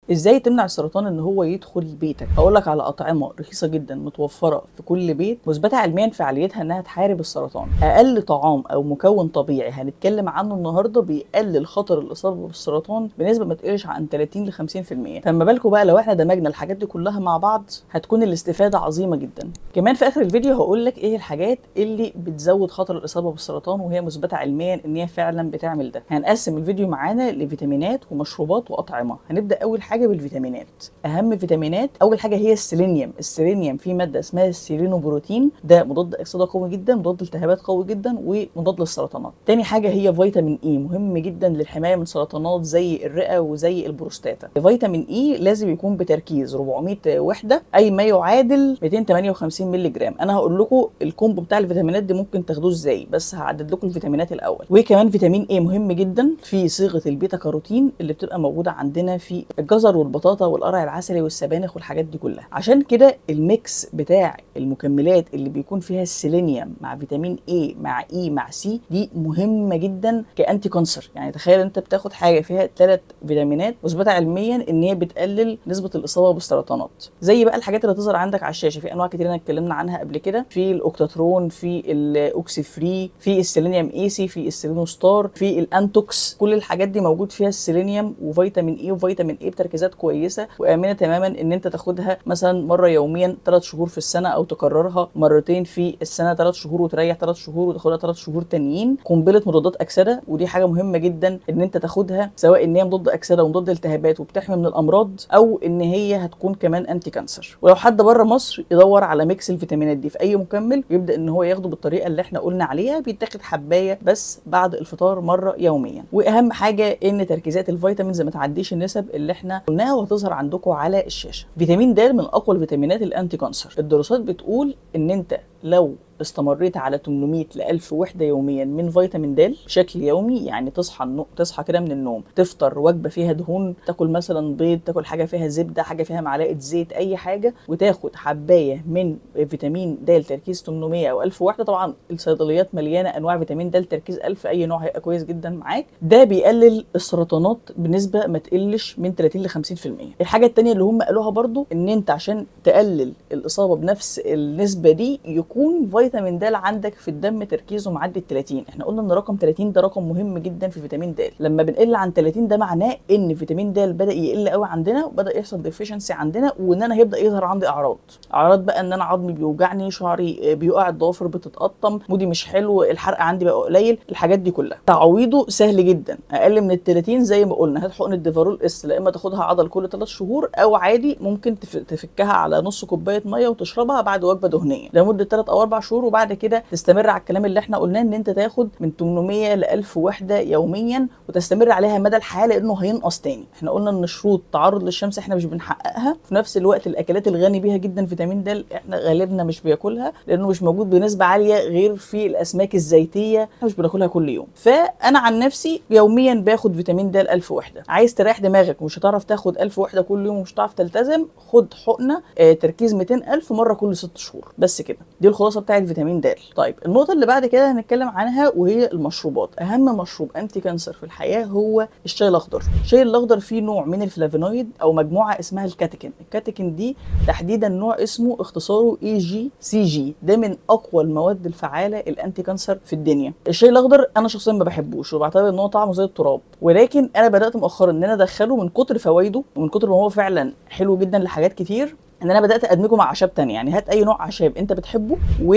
ازاي تمنع السرطان ان هو يدخل بيتك هقول لك على اطعمه رخيصه جدا متوفره في كل بيت مثبته علميا فعاليتها انها تحارب السرطان اقل طعام او مكون طبيعي هنتكلم عنه النهارده بيقلل خطر الاصابه بالسرطان بنسبه ما تقلش عن 30 ل 50% فما بالكم بقى لو احنا دمجنا الحاجات دي كلها مع بعض هتكون الاستفاده عظيمه جدا كمان في اخر الفيديو هقول لك ايه الحاجات اللي بتزود خطر الاصابه بالسرطان وهي مثبته علميا ان هي فعلا بتعمل ده هنقسم الفيديو معانا لفيتامينات ومشروبات واطعمه هنبدا اول حاجه بالفيتامينات اهم فيتامينات اول حاجه هي السيلينيوم السيلينيوم فيه ماده اسمها السيلينوبروتين ده مضاد اكسده قوي جدا مضاد التهابات قوي جدا ومضاد للسرطانات تاني حاجه هي فيتامين اي مهم جدا للحمايه من سرطانات زي الرئه وزي البروستاتا فيتامين اي لازم يكون بتركيز 400 وحده اي ما يعادل 258 مللي جرام انا هقول لكم الكومبو بتاع الفيتامينات دي ممكن تاخدوه ازاي بس هعدد لكم الفيتامينات الاول وكمان فيتامين اي مهم جدا في صيغه البيتا كاروتين اللي بتبقى موجوده عندنا في الجزر والبطاطا والقرع العسلي والسبانخ والحاجات دي كلها عشان كده الميكس بتاع المكملات اللي بيكون فيها السيلينيوم مع فيتامين اي مع اي مع سي دي مهمه جدا كانتي كانسر يعني تخيل انت بتاخد حاجه فيها ثلاث فيتامينات مثبته علميا ان هي بتقلل نسبه الاصابه بالسرطانات زي بقى الحاجات اللي هتظهر عندك على الشاشه في انواع كتير انا اتكلمنا عنها قبل كده في الاوكتاترون في الاوكسي فري في السيلينيوم ايسي في السيلينوستار في الانتوكس كل الحاجات دي موجود فيها السيلينيوم وفيتامين اي وفيتامين اي بتركيزات كويسه وامنه تماما ان انت تاخدها مثلا مره يوميا ثلاث شهور في السنه او تكررها مرتين في السنه ثلاث شهور وتريح ثلاث شهور وتاخدها ثلاث شهور تانيين قنبله مضادات اكسده ودي حاجه مهمه جدا ان انت تاخدها سواء ان هي مضاد اكسده ومضاد التهابات وبتحمي من الامراض او ان هي هتكون كمان انتي كانسر ولو حد بره مصر يدور على ميكس الفيتامينات دي في اي مكمل ويبدا ان هو ياخده بالطريقه اللي احنا قلنا عليها بيتاخد حبايه بس بعد الفطار مره يوميا واهم حاجه ان تركيزات الفيتامينز ما تعديش النسب اللي احنا قلناها وهتظهر عندكم على الشاشه فيتامين د من اقوى الفيتامينات الانتي كانسر الدراسات بتقول ان انت لو استمريت على 800 ل 1000 وحده يوميا من فيتامين د بشكل يومي يعني تصحى النو... تصحى كده من النوم تفطر وجبه فيها دهون تاكل مثلا بيض تاكل حاجه فيها زبده حاجه فيها معلقه زيت اي حاجه وتاخد حبايه من فيتامين د تركيز 800 او 1000 وحده طبعا الصيدليات مليانه انواع فيتامين د تركيز 1000 اي نوع هيبقى كويس جدا معاك ده بيقلل السرطانات بنسبه ما تقلش من 30 ل 50% الحاجه الثانيه اللي هم قالوها برضو ان انت عشان تقلل الاصابه بنفس النسبه دي يكون فيتامين د عندك في الدم تركيزه معدي ال 30 احنا قلنا ان رقم 30 ده رقم مهم جدا في فيتامين د لما بنقل عن 30 ده معناه ان فيتامين د بدا يقل قوي عندنا وبدا يحصل ديفيشنسي عندنا وان انا هيبدا يظهر عندي اعراض اعراض بقى ان انا عظمي بيوجعني شعري بيقع الضوافر بتتقطم مودي مش حلو الحرق عندي بقى قليل الحاجات دي كلها تعويضه سهل جدا اقل من ال 30 زي ما قلنا هات حقن الديفارول اس لا اما تاخدها عضل كل 3 شهور او عادي ممكن تفكها على نص كوبايه ميه وتشربها بعد وجبه دهنيه لمده 3 او 4 شهور وبعد كده تستمر على الكلام اللي احنا قلناه ان انت تاخد من 800 ل 1000 وحده يوميا وتستمر عليها مدى الحياه لانه هينقص تاني احنا قلنا ان شروط تعرض للشمس احنا مش بنحققها في نفس الوقت الاكلات الغني بيها جدا فيتامين د احنا غالبنا مش بياكلها لانه مش موجود بنسبه عاليه غير في الاسماك الزيتيه احنا مش بناكلها كل يوم فانا عن نفسي يوميا باخد فيتامين د 1000 وحده عايز تريح دماغك ومش هتعرف تاخد 1000 وحده كل يوم ومش هتعرف تلتزم خد حقنه اه تركيز 200000 مره كل 6 شهور بس كده دي الخلاصه بتاعت فيتامين د طيب النقطه اللي بعد كده هنتكلم عنها وهي المشروبات اهم مشروب انتي كانسر في الحياه هو الشاي الاخضر الشاي الاخضر فيه نوع من الفلافونويد او مجموعه اسمها الكاتيكين الكاتيكين دي تحديدا نوع اسمه اختصاره اي جي سي جي ده من اقوى المواد الفعاله الانتي كانسر في الدنيا الشاي الاخضر انا شخصيا ما بحبوش وبعتبر ان هو طعمه زي التراب ولكن انا بدات مؤخرا ان انا ادخله من كتر فوائده ومن كتر ما هو فعلا حلو جدا لحاجات كتير ان انا بدات ادمجه مع اعشاب تانية يعني هات اي نوع اعشاب انت بتحبه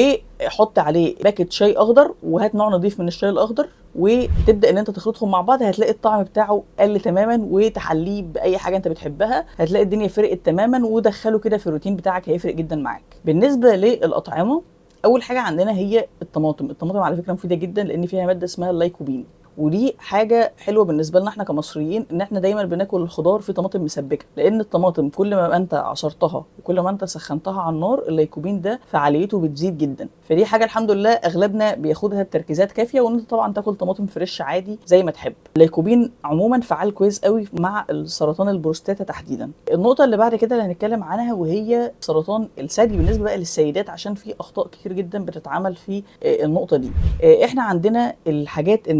وحط عليه باكت شاي اخضر وهات نوع نظيف من الشاي الاخضر وتبدا ان انت تخلطهم مع بعض هتلاقي الطعم بتاعه قل تماما وتحليه باي حاجه انت بتحبها هتلاقي الدنيا فرقت تماما ودخله كده في الروتين بتاعك هيفرق جدا معاك بالنسبه للاطعمه اول حاجه عندنا هي الطماطم الطماطم على فكره مفيده جدا لان فيها ماده اسمها اللايكوبين ودي حاجه حلوه بالنسبه لنا احنا كمصريين ان احنا دايما بناكل الخضار في طماطم مسبكه لان الطماطم كل ما انت عصرتها وكل ما انت سخنتها على النار الليكوبين ده فعاليته بتزيد جدا فدي حاجه الحمد لله اغلبنا بياخدها بتركيزات كافيه وان انت طبعا تاكل طماطم فريش عادي زي ما تحب الليكوبين عموما فعال كويس قوي مع السرطان البروستاتا تحديدا النقطه اللي بعد كده اللي هنتكلم عنها وهي سرطان الثدي بالنسبه بقى للسيدات عشان في اخطاء كتير جدا بتتعمل في النقطه دي احنا عندنا الحاجات النباتيه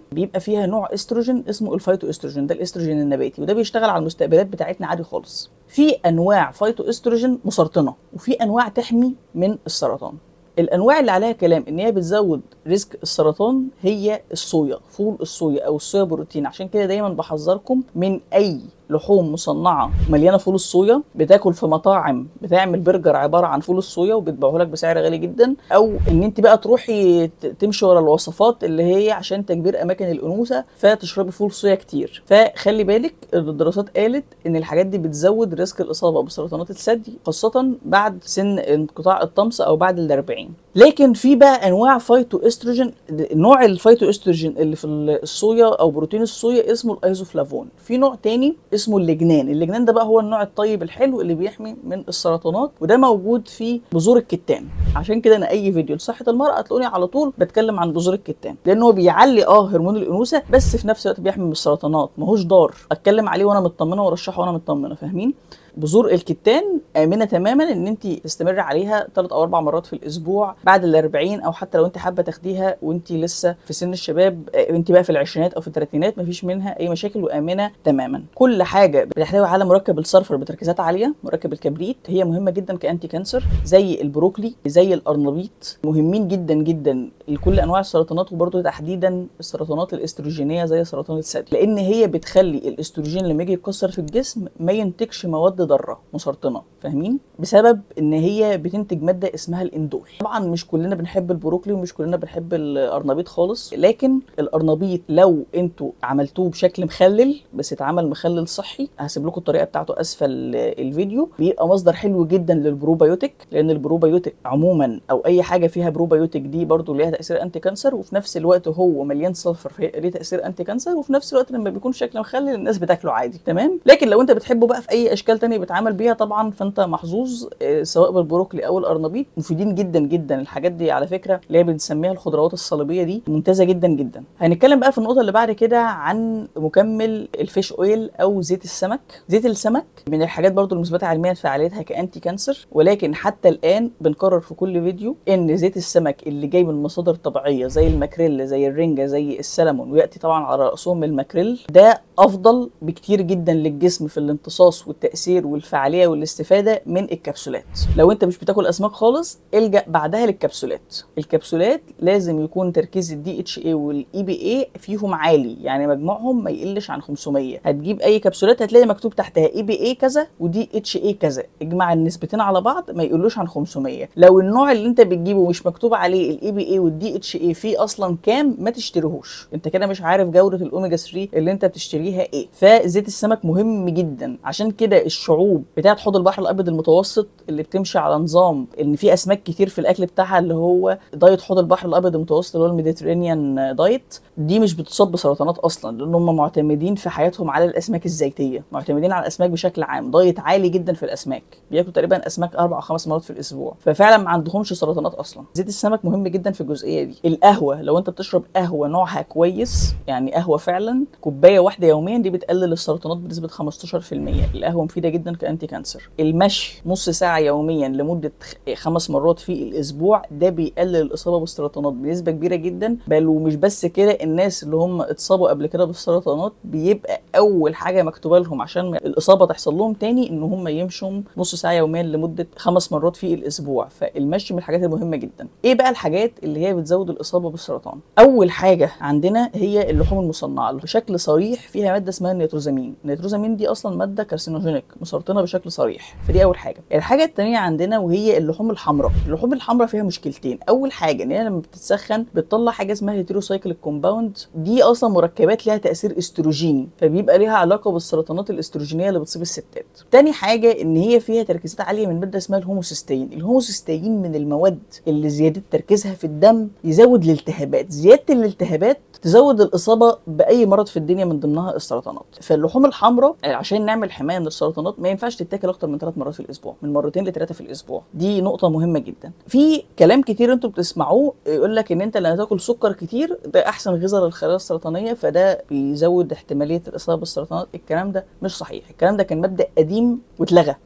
بيبقى فيها نوع استروجين اسمه الفايتو استروجين ده الاستروجين النباتي وده بيشتغل على المستقبلات بتاعتنا عادي خالص في انواع فايتو استروجين مسرطنه وفي انواع تحمي من السرطان الانواع اللي عليها كلام ان هي بتزود ريسك السرطان هي الصويا فول الصويا او الصويا بروتين عشان كده دايما بحذركم من اي لحوم مصنعه مليانه فول الصويا بتاكل في مطاعم بتعمل برجر عباره عن فول الصويا وبتبيعه لك بسعر غالي جدا او ان انت بقى تروحي تمشي ورا الوصفات اللي هي عشان تكبير اماكن الانوثه فتشربي فول صويا كتير فخلي بالك الدراسات قالت ان الحاجات دي بتزود ريسك الاصابه بسرطانات الثدي خاصه بعد سن انقطاع الطمس او بعد ال 40 لكن في بقى انواع فايتو استروجين نوع الفايتو استروجين اللي في الصويا او بروتين الصويا اسمه الايزوفلافون في نوع تاني اسمه اللجنان اللجنان ده بقى هو النوع الطيب الحلو اللي بيحمي من السرطانات وده موجود في بذور الكتان عشان كده انا اي فيديو لصحه المراه هتلاقوني على طول بتكلم عن بذور الكتان لان هو بيعلي اه هرمون الانوثه بس في نفس الوقت بيحمي من السرطانات ماهوش ضار اتكلم عليه وانا مطمنه وارشحه وانا مطمنه فاهمين بذور الكتان امنه تماما ان انت تستمري عليها ثلاث او اربع مرات في الاسبوع بعد ال 40 او حتى لو انت حابه تاخديها وانت لسه في سن الشباب انت بقى في العشرينات او في الثلاثينات مفيش منها اي مشاكل وامنه تماما كل حاجه بتحتوي على مركب الصرفر بتركيزات عاليه مركب الكبريت هي مهمه جدا كانتي كانسر زي البروكلي زي القرنبيط مهمين جدا جدا لكل انواع السرطانات وبرضه تحديدا السرطانات الاستروجينيه زي سرطان الثدي لان هي بتخلي الاستروجين لما يجي يتكسر في الجسم ما ينتجش مواد ضاره مسرطنه فاهمين بسبب ان هي بتنتج ماده اسمها الاندول طبعا مش كلنا بنحب البروكلي ومش كلنا بنحب القرنبيط خالص لكن القرنبيط لو انتوا عملتوه بشكل مخلل بس اتعمل مخلل صحي هسيب لكم الطريقه بتاعته اسفل الفيديو بيبقى مصدر حلو جدا للبروبيوتيك لان البروبيوتيك عموما او اي حاجه فيها بروبيوتيك دي برضو ليها تاثير انتي كانسر وفي نفس الوقت هو مليان صفر ليه تاثير انتي كانسر وفي نفس الوقت لما بيكون شكل مخلل الناس بتاكله عادي تمام لكن لو انت بتحبه بقى في اي اشكال تانية بيتعمل بيها طبعا فانت محظوظ سواء بالبروكلي او القرنبيط مفيدين جدا جدا الحاجات دي على فكره اللي هي بنسميها الخضروات الصليبيه دي ممتازه جدا جدا هنتكلم بقى في النقطه اللي بعد كده عن مكمل الفيش اويل او زيت السمك زيت السمك من الحاجات برضو المثبته علميا فعاليتها كانتي كانسر ولكن حتى الان بنكرر في كل فيديو ان زيت السمك اللي جاي من مصادر طبيعيه زي الماكريل زي الرنجه زي السلمون وياتي طبعا على راسهم الماكريل ده افضل بكتير جدا للجسم في الامتصاص والتاثير والفعاليه والاستفاده من الكبسولات لو انت مش بتاكل اسماك خالص الجا بعدها للكبسولات الكبسولات لازم يكون تركيز الدي اتش اي والاي بي اي فيهم عالي يعني مجموعهم ما يقلش عن 500 هتجيب اي كبسولات هتلاقي مكتوب تحتها اي بي اي كذا ودي اتش اي كذا اجمع النسبتين على بعض ما يقولوش عن 500 لو النوع اللي انت بتجيبه مش مكتوب عليه الاي بي اي والدي اتش اي فيه اصلا كام ما تشتريهوش انت كده مش عارف جوده الاوميجا 3 اللي انت بتشتريها ايه فزيت السمك مهم جدا عشان كده الشعوب بتاعت حوض البحر الابيض المتوسط اللي بتمشي على نظام ان في اسماك كتير في الاكل بتاعها اللي هو دايت حوض البحر الابيض المتوسط اللي هو الميديترينيان دايت دي مش بتصاب بسرطانات اصلا لان هم معتمدين في حياتهم على الاسماك الزيتيه معتمدين على الاسماك بشكل عام دايت عالي جدا في الاسماك بياكلوا تقريبا اسماك اربع او خمس مرات في الاسبوع ففعلا ما عندهمش سرطانات اصلا زيت السمك مهم جدا في الجزئيه دي القهوه لو انت بتشرب قهوه نوعها كويس يعني قهوه فعلا كوبايه واحده يوميا دي بتقلل السرطانات بنسبه 15% القهوه مفيده جدا كانتي كانسر المشي نص ساعه يوميا لمده خمس مرات في الاسبوع ده بيقلل الاصابه بالسرطانات بنسبه كبيره جدا بل ومش بس كده الناس اللي هم اتصابوا قبل كده بالسرطانات بيبقى اول حاجه مكتوبه لهم عشان الاصابه تحصل لهم تاني ان هم يمشوا نص ساعه يوميا لمده خمس مرات في الاسبوع فالمشي من الحاجات المهمه جدا ايه بقى الحاجات اللي هي بتزود الاصابه بالسرطان اول حاجه عندنا هي اللحوم المصنعه بشكل صريح فيها ماده اسمها النيتروزامين النيتروزامين دي اصلا ماده كارسينوجينيك مسرطنه بشكل صريح فدي اول حاجه الحاجه الثانيه عندنا وهي اللحوم الحمراء اللحوم الحمراء فيها مشكلتين اول حاجه ان هي لما بتتسخن بتطلع حاجه اسمها هيتروسايكل كومباوند دي اصلا مركبات ليها تاثير استروجيني فبيبقى ليها علاقه بالسرطانات الاستروجينيه اللي بتصيب الستات تاني حاجه ان هي فيها تركيزات عاليه من ماده اسمها الهوموسيستين الهوموسيستين من المواد اللي زياده تركيزها في الدم يزود الالتهابات زياده الالتهابات تزود الاصابه باي مرض في الدنيا من ضمنها السرطانات فاللحوم الحمراء عشان نعمل حمايه من السرطانات ما ينفعش تتاكل اكتر من ثلاث مرات في الاسبوع من مرتين لثلاثه في الاسبوع دي نقطه مهمه جدا في كلام كتير انتوا بتسمعوه يقول لك ان انت لما تاكل سكر كتير ده احسن غذاء للخلايا السرطانيه فده بيزود احتماليه الاصابه بالسرطانات الكلام ده مش صحيح الكلام ده كان مبدا قديم واتلغى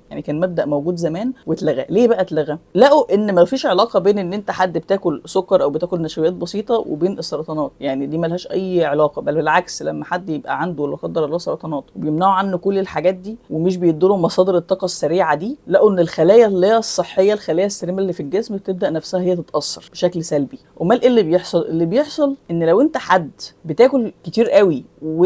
يعني كان مبدا موجود زمان واتلغى ليه بقى اتلغى لقوا ان ما فيش علاقه بين ان انت حد بتاكل سكر او بتاكل نشويات بسيطه وبين السرطانات يعني دي ملهاش اي علاقه بل بالعكس لما حد يبقى عنده لا قدر الله سرطانات وبيمنعوا عنه كل الحاجات دي ومش بيدوا له مصادر الطاقه السريعه دي لقوا ان الخلايا اللي هي الصحيه الخلايا السليمه اللي في الجسم بتبدا نفسها هي تتاثر بشكل سلبي امال ايه اللي بيحصل اللي بيحصل ان لو انت حد بتاكل كتير قوي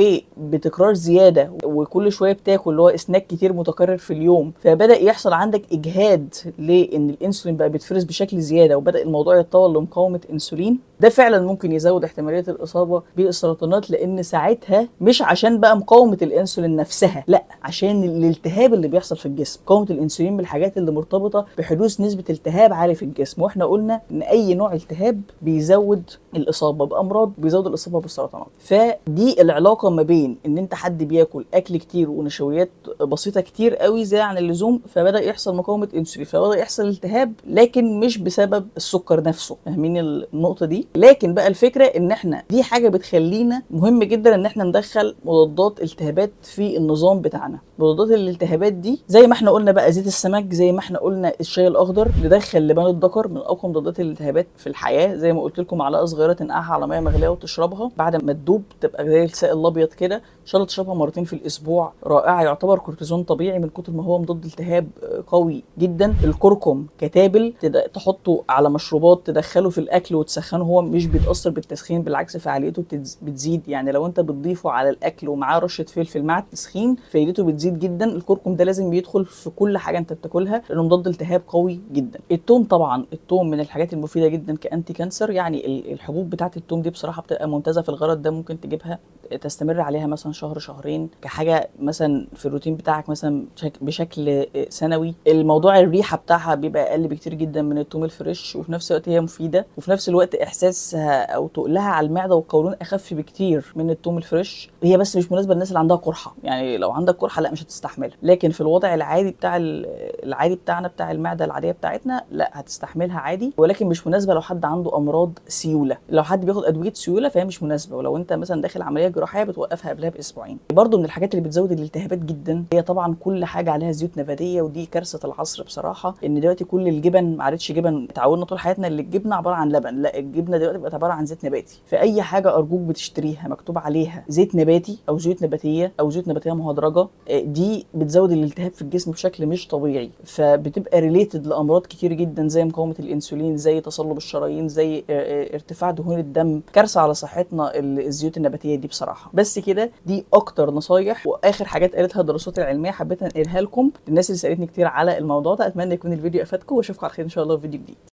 وبتكرار زياده وكل شويه بتاكل اللي هو اسناك كتير متكرر في اليوم فبدا يحصل عندك اجهاد لان الانسولين بقى بيتفرز بشكل زياده وبدا الموضوع يتطور لمقاومه انسولين ده فعلا ممكن يزود احتماليه الاصابه بالسرطانات لان ساعتها مش عشان بقى مقاومه الانسولين نفسها لا عشان الالتهاب اللي بيحصل في الجسم مقاومه الانسولين من الحاجات اللي مرتبطه بحدوث نسبه التهاب عالي في الجسم واحنا قلنا ان اي نوع التهاب بيزود الاصابه بامراض بيزود الاصابه بالسرطانات فدي العلاقه ما بين ان انت حد بياكل اكل كتير ونشويات بسيطه كتير قوي زي عن اللزوم فبدا يحصل مقاومه انسولين فبدا يحصل التهاب لكن مش بسبب السكر نفسه فاهمين النقطه دي لكن بقى الفكره ان احنا دي حاجه بتخلينا مهم جدا ان احنا ندخل مضادات التهابات في النظام بتاعنا مضادات الالتهابات دي زي ما احنا قلنا بقى زيت السمك زي ما احنا قلنا الشاي الاخضر ندخل لبان الذكر من اقوى مضادات الالتهابات في الحياه زي ما قلت لكم معلقه صغيره تنقعها على ميه مغليه وتشربها بعد ما تدوب تبقى زي السائل الابيض كده ان شاء الله تشربها مرتين في الاسبوع رائعه يعتبر كورتيزون طبيعي من كتر ما هو مضاد التهاب قوي جدا الكركم كتابل تحطه على مشروبات تدخله في الاكل وتسخنه هو مش بيتاثر بالتسخين بالعكس فعاليته بتزيد يعني لو انت بتضيفه على الاكل ومعاه رشه فلفل مع التسخين فايدته بتزيد جدا الكركم ده لازم بيدخل في كل حاجه انت بتاكلها لانه مضاد التهاب قوي جدا التوم طبعا التوم من الحاجات المفيده جدا كانتي كانسر يعني الحبوب بتاعه التوم دي بصراحه بتبقى ممتازه في الغرض ده ممكن تجيبها تستمر عليها مثلا شهر شهرين كحاجه مثلا في الروتين بتاعك مثلا بشكل سنوي الموضوع الريحه بتاعها بيبقى اقل بكتير جدا من التوم الفريش وفي نفس الوقت هي مفيده وفي نفس الوقت احساسها او تقلها على المعده والقولون اخف بكتير من التوم الفريش هي بس مش مناسبه للناس اللي عندها قرحه يعني لو عندك قرحه لا مش هتستحملها لكن في الوضع العادي بتاع العادي بتاعنا بتاع المعده العاديه بتاعتنا لا هتستحملها عادي ولكن مش مناسبه لو حد عنده امراض سيوله لو حد بياخد ادويه سيوله فهي مش مناسبه ولو انت مثلا داخل عمليه جراحيه بتوقفها قبلها باسبوعين برضو من الحاجات اللي بتزود الالتهابات جدا هي طبعا كل حاجه عليها زيوت نباتيه ودي كارثه العصر بصراحه ان دلوقتي كل الجبن ما عادتش جبن اتعودنا طول حياتنا ان الجبنه عباره عن لبن لا الجبنه دلوقتي بقت عباره عن زيت نباتي فاي حاجه ارجوك بتشتريها مكتوب عليها زيت نباتي او زيوت نباتيه او زيوت نباتيه مهدرجه دي بتزود الالتهاب في الجسم بشكل مش طبيعي فبتبقى ريليتد لامراض كتير جدا زي مقاومه الانسولين زي تصلب الشرايين زي ارتفاع دهون الدم كارثه على صحتنا الزيوت النباتيه دي بصراحه بس كده دي اكتر نصايح واخر حاجات قالتها الدراسات العلميه حبيت انقلها لكم للناس اللي سالتني كتير على الموضوع ده اتمنى يكون الفيديو افادكم واشوفكم على خير ان شاء الله في فيديو جديد